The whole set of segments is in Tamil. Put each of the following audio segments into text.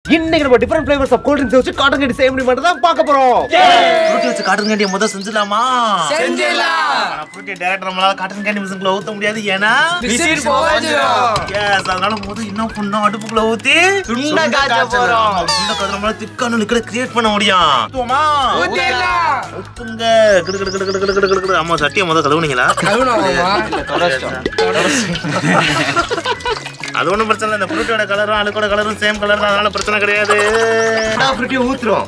இன்னைக்கு நம்ம different flavours of cool drinks வச்சு காட்டன் கேண்டி செய்ய முடியுமா தான் பார்க்க போறோம் ஃப்ரூட்டி வச்சு காட்டன் கேண்டியை முதல் செஞ்சிடலாமா செஞ்சிடலாம் ஃப்ரூட்டி டேரக்டர் நம்மளால காட்டன் கேண்டி மிஷினுக்குள்ள ஊத்த முடியாது ஏன்னா விசில் போகாதுடும். எஸ் அதனால முதல் என்ன பண்ணோம் அடுப்புக்குள்ள ஊத்தி சுண்ட காய்ச்ச போறோம். சுண்ட காய்ச்ச நம்மளால திக்கான லிக்விட் கிரியேட் பண்ண முடியும் ஊத்துவோமா ஊத்திடலாம். ஊத்துங்க கிடு கிடு கிடு கிடு கிடு கிடு கிடு கிடு அம்மா சட்டியை முதல் கழுவுனீங்களா அது ஒண்ணும் பிரச்சனை இல்லை இந்த ஃப்ரூட்டோட கலரும் அழுக்கோட கலரும் சேம் கலர் தான் அதனால பிரச்சனை கிடையாது ஃப்ரூட்டியை ஊத்துறோம்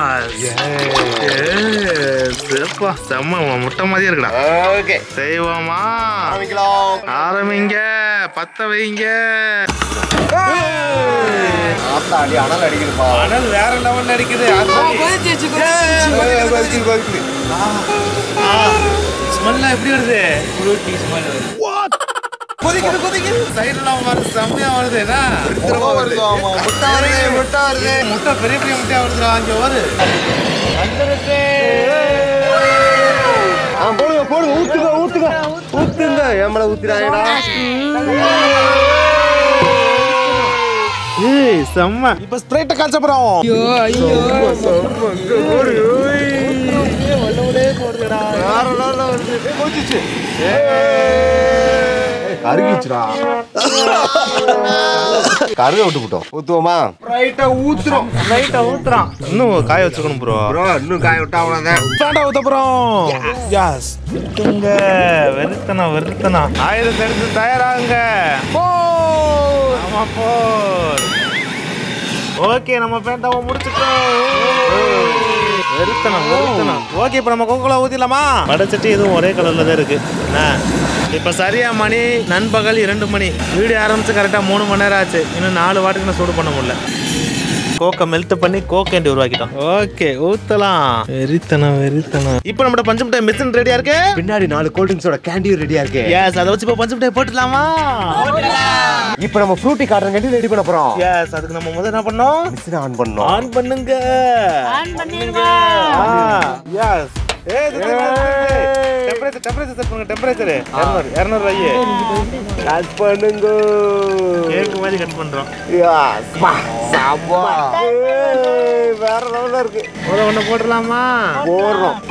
சிறப்பா செம்ம முட்டை மாதிரியே இருக்குடா ஓகே செய்வோமா ஆரம்பிக்கலாம் ஆரம்பிங்க பத்த வைங்க ஆத்தாடி அனல் அடிக்குதுப்பா அனல் வேற லெவல்ல அடிக்குது ஸ்மெல்லாம் எப்படி வருது ஃப்ரூட்டி ஸ்மெல் கொதிக்குது கொதிக்குது சைடுலாம் வருது செம்மையா வருது என்ன திரும்ப வருது ஆமா முட்டை வருது முட்டை வருது முட்டை பெரிய பெரிய முட்டையா வருதுடா அங்க வருது ஆ போடுங்க போடுங்க ஊத்துங்க ஊத்துங்க ஊத்துங்க என் மேல ஊத்திடாதடா ஏய் செம்ம இப்ப ஸ்ப்ரைட்ட காய்ச்ச போறோம் வேற லெவல்ல வருது போச்சுச்சு கருகிச்சுடா கருக விட்டு விட்டோம் ஊத்துவோமா ரைட்டா ஊத்துறோம் லைட்டா ஊத்துறான் இன்னும் காய வச்சுக்கணும் ப்ரோ ப்ரோ இன்னும் காய விட்டா அவ்வளவுதான் ஸ்டாண்டா ஊத்த போறோம் யாஸ் ஊத்துங்க வெறுத்தனா வெறுத்தனா ஆயிரத்தி எடுத்து தயாராகுங்க ஆமா போர் ஓகே நம்ம பேண்டாவை முடிச்சிட்டோம் வெறுத்தனம் வெறுத்தனம் ஓகே இப்போ நம்ம கோகோலா ஊத்திடலாமா வடச்சட்டி இதுவும் ஒரே கலர்ல தான் இருக்கு என்ன இப்போ சரியா மணி நண்பகல் இரண்டு மணி வீடியோ ஆரம்பிச்சு கரெக்டாக மூணு மணி நேரம் ஆச்சு இன்னும் நாலு வாட்டுக்கு நான் சூடு பண்ண முடியல கோக்கை மெல்ட் பண்ணி கோக் கேண்டி உருவாக்கிட்டோம் ஓகே ஊத்தலாம் வெறித்தனம் வெறித்தனம் இப்போ நம்மட பஞ்சு மிட்டாய் மிஷின் ரெடியா இருக்கு பின்னாடி நாலு கோல்ட் ட்ரிங்க்ஸோட கேண்டியும் ரெடியா இருக்கு எஸ் அதை வச்சு இப்போ பஞ்சு மிட்டாய் போட்டுடலாமா இப்போ நம்ம ஃப்ரூட்டி காட்டுற கேண்டி ரெடி பண்ண போறோம் எஸ் அதுக்கு நம்ம முதல்ல என்ன பண்ணோம் மிஷினை ஆன் பண்ணோம் ஆன் பண்ணுங்க ஆன் பண்ணிருங்க எஸ் டெம்பரேச்சர் டெம்பரேச்சர் செட் பண்ணுங்க டெம்பரேச்சர் 200 200 வை கட் பண்ணுங்க கேக் மாதிரி கட் பண்றோம் Yes. பா, சாம்பா. ஏய், வேற லெவல்ல இருக்கு ஒரு ஒண்ணு போட்டுடலாமா போடுறோம்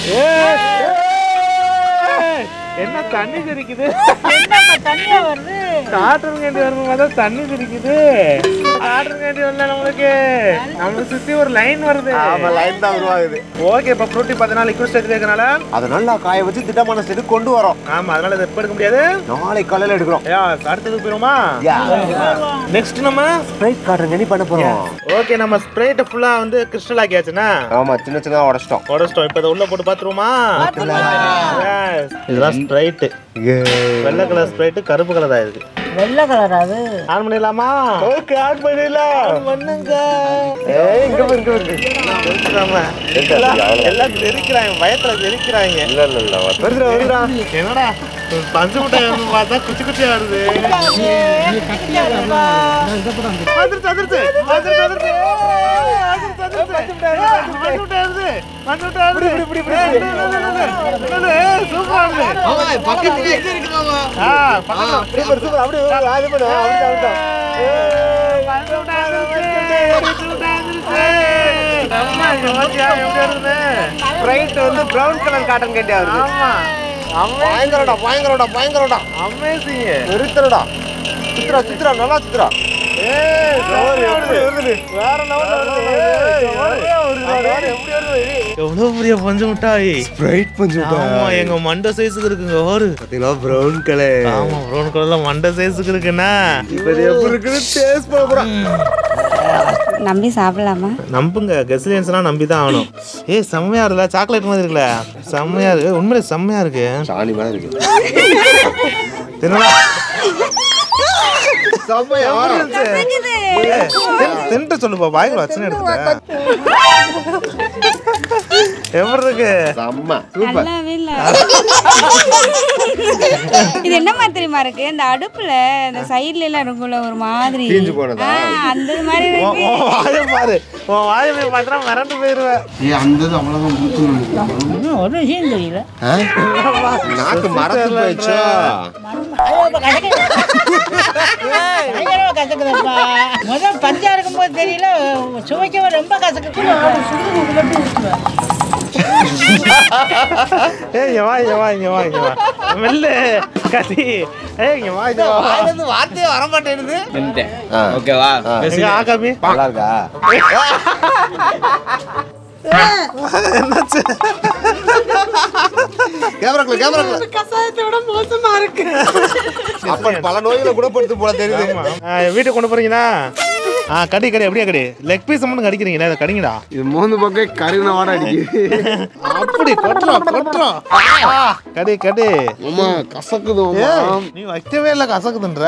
ஏய், என்ன தண்ணி தெரிக்குது என்னம்மா தனியா வருது காட்டன் கேண்டி வரும்போது பார்த்தா தண்ணி தெரிக்குது காட்டன் கேண்டி வரல நம்மளுக்கு நம்மளை சுத்தி ஒரு லைன் வருது ஆமா லைன் தான் உருவாகுது ஓகே இப்போ ஃப்ரூட்டி பார்த்தீங்கன்னா லிக்விட் ஸ்டேஜ் இருக்கனால அதை நல்லா காய வச்சு திட்டமான ஸ்டேஜ் கொண்டு வரோம் ஆமா அதனால இதை எப்போ எடுக்க முடியாது நாளை காலையில எடுக்கிறோம் யா அடுத்தது போயிருமா நெக்ஸ்ட் நம்ம ஸ்ப்ரைட் காட்டுற கேண்டி பண்ண போறோம் ஓகே நம்ம ஸ்ப்ரைட் ஃபுல்லா வந்து கிறிஸ்டல் ஆக்கியாச்சுன்னா ஆமா சின்ன சின்ன உடச்சிட்டோம் உடச்சிட்டோம் இப்போ இதை உள்ள போட்டு பார்த்துருவோமா Yes. இதெல்லாம் ஸ்ப்ரைட் வெள்ளை கலர் ஸ்ப்ரைட் கருப்பு கலர் ஆயிருக்கு வெள்ளை கலர் அது ஆன் பண்ணிடலாமா ஓகே ஆட் பண்ணிடலாம் பண்ணுங்க ஏய் இங்க பாரு, இங்க பாரு. தெரிஞ்சுக்காம. எல்லாம் எல்லாம் தெரிக்கிறாங்க பயத்துல தெரிக்கிறாங்க இல்ல இல்ல இல்ல வருதுடா வருதுடா என்னடா பஞ்சு முட்டை பார்த்தா குச்சி குச்சியா வருது வந்துருச்சு, வந்துருச்சு. வந்துருச்சு, வந்துருச்சு. வந்துருச்சு, வந்துருச்சு. பஞ்சு முட்டை வருது. பஞ்சு முட்டை வருது. ஏய், இல்ல, இல்ல, இல்ல, இல்ல. இல்ல, ஏய், சூப்பரா வருது. ஆ, பக்கத்துல. சூப்பர் சூப்பர் அப்படியே வரு, அது பண்ணு அப்படியே அப்படியே ஏய், பஞ்சு முட்டை வந்துருச்சு. பஞ்சு முட்டை வந்துருச்சு. செம்ம, இங்க பாத்தியா, எப்படி வருது? ஸ்ப்ரைட் வந்து பிரவுன் கலர் காட்டன் கேண்டியா வருது ஆமா பயங்கரடா பயங்கரடா பயங்கரடா அமேசிங் நிறுத்தலடா சித்ரா சித்ரா நல்லா சித்ரா ஏய் சவாரி எப்படி வருது வேற லெவல்ல வருது ஏய், சவாரி. சவாரி எப்படி வருது எவ்வளவு பெரிய பஞ்சு மிட்டாய் ஸ்ப்ரைட் பஞ்சு ஆமா எங்க மண்டை சைஸுக்கு இருக்குங்க ஒரு பாத்தீங்களா பிரவுன் கலர் ஆமா ப்ரௌன் கலர்ல மண்டை சைஸுக்கு இருக்குன்னா இப்போ இது எப்படி இருக்குன்னு டேஸ்ட் பண்ண போறோம் நம்பி சாப்பிடலாமா நம்புங்க கெஸ்லியன்ஸ்லாம் நம்பி தான் ஆகணும் ஏய் செம்மையா இருக்குல்ல சாக்லேட் மாதிரி இருக்குல்ல செம்மையா இருக்கு உண்மையிலே செம்மையா இருக்கு சாணி மாதிரி இருக்கு தின்னா செம்மையா தின்ட்டு சொல்லுப்பா பாய்க்குள்ள வச்சுன்னு எடுத்துட்டேன் எப்படி இருக்கு செம்ம சூப்பர் நல்லாவே இல்ல இது என்ன மாதிரி தெரியுமா இருக்கு இந்த அடுப்புல இந்த சைடுல எல்லாம் இருக்கும்ல ஒரு மாதிரி தீஞ்சு போனதா? ஆ, அந்த மாதிரி உன் இருக்கு உன் வாயை பாரு உன் வாயை போய் பார்த்தா மிரண்டு போயிருவேன் ஏ அந்த இது அவ்வளோதான் முழுக்கணும் இன்னும் ஒரு விஷயம் தெரியல நாக்கு மறந்து போயிடுச்சோ பயங்கரமா கசக்குதப்பா முதல் பஞ்சா இருக்கும்போது தெரியல சுவைக்கவே ரொம்ப கசக்கு ஏய் இங்க வா இங்க வா இங்க வா இங்க வா மெல்லு கத்தி ஏய் இங்க வா இங்க வா வார்த்தையே வர மாட்டேங்குது ஆ. ஓகேவா எங்க ஆகாமி நல்லா இருக்கா என்னாச்சு கேமராக்குள்ள கேமராக்குள்ள கசாயத்தை விட மோசமா இருக்கு அப்ப பல நோய்களை குணப்படுத்து போல தெரியுது ஆ, வீட்டுக்கு கொண்டு போறீங்களா ஆ கடி கடி அப்படியே கடி லெக் பீஸ் மட்டும் கடிக்கிறீங்களா இதை கடிங்கடா இது மூணு பக்கம் கருகின வாட அடிக்குது அப்படி கொட்டுறோம் கொட்டுறோம் கடி கடி அம்மா கசக்குது ஏய், நீ வைக்கவே இல்லை கசக்குதுன்ற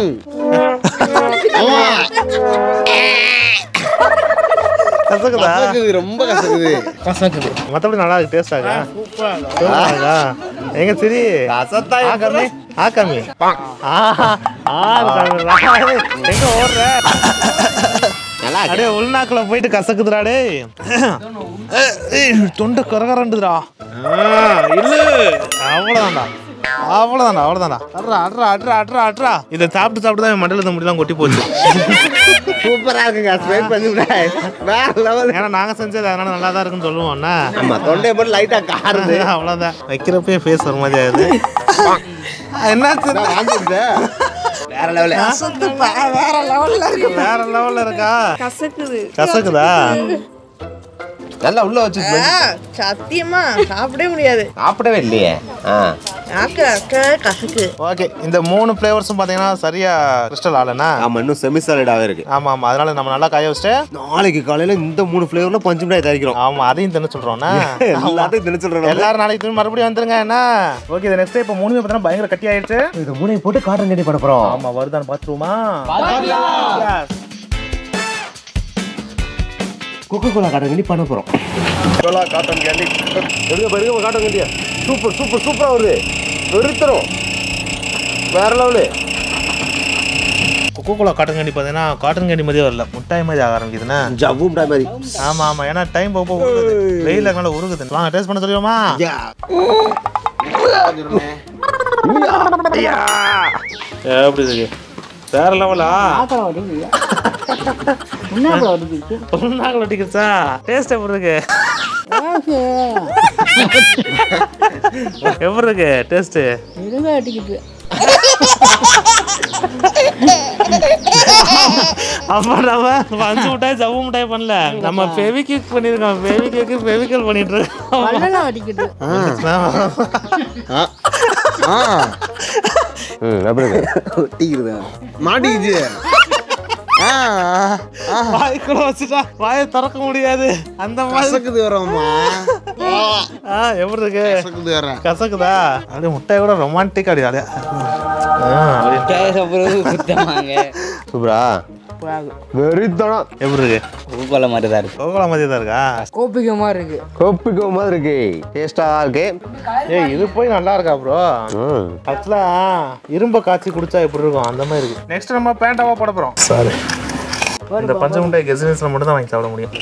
கசக்குதா கசக்குது ரொம்ப கசக்குது மத்தபடி நல்லா இருக்கு டேஸ்ட் ஆகா சூப்பரா எங்க சரி கசத்தாய் ஆகாமி ஆகாமி ஆஹா ஆ எங்க ஓடுற நல்லா இருக்கு. அடே உள்நாக்குல போயிட்டு கசக்குதுடா டேய் ஏய், தொண்டை கரகரண்டுதுடா இல்ல அவ்வளவுதான்டா அவ்வளவுதான்டா அவ்வளவுதான்டா அட்ரா அட்ரா அட்ரா அட்ரா அட்ரா இதை சாப்பிட்டு சாப்பிட்டு தான் என் மண்டல முடியலாம் கொட்டி போச்சு சூப்பரா இருக்குங்க ஸ்ப்ரைட் பண்ணி விட்டேன். வேற லெவல் ஏன்னா நாங்க செஞ்சது அதனால நல்லா தான் இருக்குன்னு சொல்லுவோம்னா ஆமா தொண்டையை மட்டும் லைட்டா காருது அவ்வளவுதான் வைக்கிறப்பே ஃபேஸ் ஒரு மாதிரி ஆகுது என்னாச்சு நான் வாங்கிட்டேன் வேற லெவல் வேற லெவல்ல இருக்கு வேற லெவல்ல இருக்கா கசக்குது கசக்குதா நல்லா உள்ள வச்சு சத்தியமா சாப்பிடவே முடியாது சாப்பிடவே இல்லையே ஆ நாக்கு அக்க கசக்கு ஓகே இந்த மூணு ஃப்ளேவர்ஸும் பாத்தீங்கன்னா சரியா கிறிஸ்டல் ஆலனா ஆமா இன்னும் செமி சாலிடாவே இருக்கு ஆமா ஆமா அதனால நம்ம நல்லா காய வச்சுட்டு நாளைக்கு காலையில இந்த மூணு ஃபிளேவர்ல பஞ்சு மிட்டாய் தயாரிக்கிறோம் ஆமா அதையும் தின்னு சொல்றோம்னா எல்லாத்தையும் தின்னு சொல்றேன் எல்லாரும் நாளைக்கு திரும்பி மறுபடியும் வந்துருங்க என்ன ஓகே இது நெக்ஸ்ட் இப்போ மூணுமே பார்த்தீங்கன்னா பயங்கர கட்டி ஆயிடுச்சு இந்த மூணையும் போட்டு காட்டன் கட்டி பண்ண போறோம் ஆமா வருதான்னு பாத்துருவோமா Yes. கொக்கோ கோலா காட்டன் கட்டி பண்ண போறோம் கோலா காட்டன் கேண்டி எடுங்க பாருங்க காட்டன் கண்டியா சூப்பர் சூப்பர் சூப்பரா வருது வெறுத்தரும் வேற level Coca Cola cotton candy பார்த்தீங்கன்னா காட்டன் கேண்டி மாதிரியே வரல முட்டாய் மாதிரி ஆக ஆரம்பிக்குதுன்னா ஜவ்வு மிட்டாய் மாதிரி ஆமா ஆமா ஏன்னா டைம் போக போக உருகுது வெயில மேல உருகுது வாங்க டேஸ்ட் பண்ண சொல்லுவோமா எப்படி இருக்கு வேற லெவலா ஆக்கலை ஒடிக்குது முன்னாடி ஒடிக்கிச்சு நாங்கள் ஒட்டிக்கிச்சா டேஸ்ட் எப்படி இருக்கு எப்படி இருக்கு டேஸ்ட் இருங்க ஒட்டிக்கிட்டு அப்ப நம்ம பஞ்சு மிட்டாய் ஜவ்வு மிட்டாய் பண்ணல நம்ம ஃபெவிக்விக் பண்ணிருக்கோம் ஃபெவிக்விக் ஃபெவிக்கல் பண்ணிட்டு இருக்கோம் பல்லெல்லாம் ஒட்டிக்கிட்டு ம் எப்படி இருக்கு ஒட்டிக்கிறதா மாட்டிக்கிச்சு வாய்க்குள்ள வச்சுட்டா வாயை திறக்க முடியாது அந்த மாதிரி கசக்குது வரமா ஆ எப்படி இருக்கு கசக்குது வர கசக்குதா அப்படியே முட்டை கூட ரொமான்டிக் அப்படியே அப்படியே ஆ, அப்படியே. சுத்தமாங்க சூப்பரா வெறித்தனம் எப்படி இருக்கு பூக்கோள மாதிரி தான் இருக்கு கோகுலா மாதிரி தான் இருக்கா கோப்பிக்க மாதிரி இருக்கு கோப்பிக்கோ மாதிரி இருக்கு டேஸ்டா இருக்கு ஏய் இது போய் நல்லா இருக்கா ப்ரோ ம் ஆக்சுவலா இரும்ப காய்ச்சி குடிச்சா எப்படி இருக்கும் அந்த மாதிரி இருக்கு நெக்ஸ்ட் நம்ம பேண்டாவா போட போறோம் சாரி இந்த பஞ்ச முட்டாய் கெசினஸ்ல மட்டும் தான் வாங்கி சாப்பிட முடியும்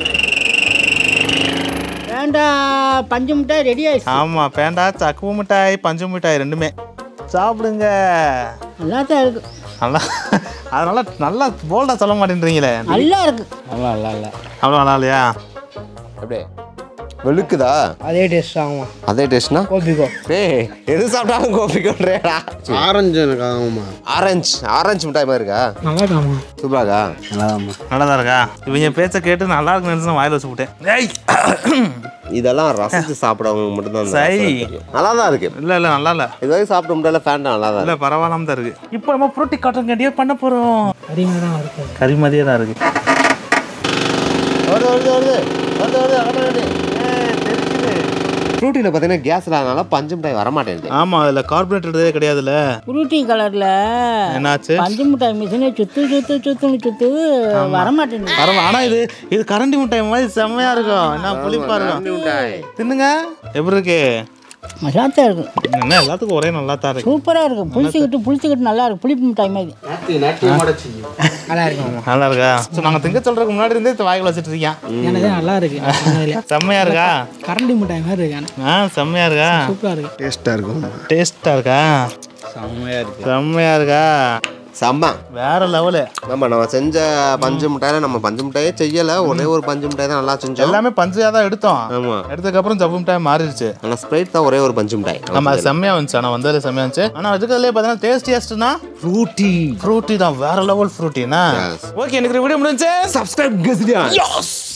வேண்டாம் பஞ்சு மிட்டாய் ரெடி ஆயிடுச்சு ஆமா பேண்டா சக்குவ மிட்டாய் பஞ்சு மிட்டாய் ரெண்டுமே சாப்பிடுங்க நல்லா தான் இருக்கு நல்லா அதனால நல்லா போல்டா சொல்ல மாட்டேன்றீங்களே நல்லா இருக்கு நல்லா நல்லா இல்லை அவ்வளோ நல்லா இல்லையா அப்படியே வெளுக்குதா அதே டேஸ்ட் ஆகும் அதே டேஸ்ட்னா கோப்பிக்கோ டேய் எது சாப்பிட்டாலும் கோபிக்கோன்றேடா ஆரஞ்சு எனக்கு ஆகுமா ஆரஞ்சு ஆரஞ்சு மிட்டாய் மாதிரி இருக்கா நல்லா இருக்காமா சூப்பராக்கா நல்லா தான் இருக்கா இவங்க பேச்சை கேட்டு நல்லா இருக்குன்னு நினைச்சு நான் வாயில வச்சு விட்டேன் ஏய் இதெல்லாம் ரசிச்சு சாப்பிடவங்க மட்டும்தான் இந்த சரி. ரசம் தெரியும். நல்லா தான் இருக்கு இல்ல இல்ல நல்லா இல்ல இது வரைக்கும் சாப்பிட்ட முடியல ஃபேன் நல்லா தான் இல்ல பரவாயில்லாம தான் இருக்கு இப்போ நம்ம ஃப்ரூட்டி காட்டன் கேண்டியே பண்ண போறோம் அதிகமாக தான் இருக்கு கறி மாதிரியே தான் இருக்கு வருது வருது வருது வருது வருது அகட்ட வருது ஃப்ரூட்டியில் பார்த்தீங்கன்னா கேஸ் இல்லாதனால பஞ்சு மிட்டாய் வரமாட்டேங்குது ஆமா அதுல கார்பரேட்டே கிடையாதுல்ல ஃப்ரூட்டி கலரில் என்னாச்சு பஞ்சு மிட்டாய் மிஷினே சுத்து சுத்து சுத்துன்னு சுத்து வரமாட்டேங்குது பரவ ஆனா இது இது கரண்டி மிட்டாய் மாதிரி செம்மையா இருக்கும் என்ன புளிப்பா இருக்கும் மிட்டாய் தின்னுங்க எப்படி இருக்கு மசாத்தா இருக்கும் என்ன எல்லாத்துக்கும் ஒரே நல்லா தான் இருக்கு சூப்பராக இருக்கும் புளிச்சுக்கிட்டு புளிச்சுக்கிட்டு நல்லா இருக்கும் புளிப்பு மிட்டாய் மாதிரி நல்லா இருக்கும் நல்லா இருக்கா ஸோ நாங்கள் திங்க சொல்றதுக்கு முன்னாடி இருந்தே இது வாய்க்குள்ள வச்சுட்டு இருக்கேன் எனக்கு நல்லா இருக்கு செம்மையா இருக்கா கரண்டி மிட்டாய் மாதிரி இருக்கு ஆ செம்மையா இருக்கா சூப்பராக இருக்கு டேஸ்ட்டாக இருக்கும் டேஸ்டா இருக்கா செம்மையா இருக்கு செம்மையா இருக்கா செம்ம வேற லெவலு நம்ம நம்ம செஞ்ச பஞ்சு மிட்டாயில நம்ம பஞ்சு மிட்டாயே செய்யல ஒரே ஒரு பஞ்சு மிட்டாய் தான் நல்லா செஞ்சோம் எல்லாமே பஞ்சையா தான் எடுத்தோம் ஆமா எடுத்ததுக்கப்புறம் ஜவ்வு மிட்டாய் மாறிடுச்சு ஆனால் ஸ்ப்ரைட் தான் ஒரே ஒரு பஞ்சு மிட்டாய் நம்ம அது செம்மையா வந்துச்சு ஆனால் வந்ததுல செம்மையா இருந்துச்சு ஆனால் இருக்கிறதுலே பார்த்தீங்கன்னா டேஸ்டியஸ்ட்னா ஃப்ரூட்டி ஃப்ரூட்டி தான் வேற லெவல் ஃப்ரூட்டினா Yes. ஓகே எனக்கு வீடியோ முடிஞ்சு சப்ஸ்கிரைப் கெஸ்டியா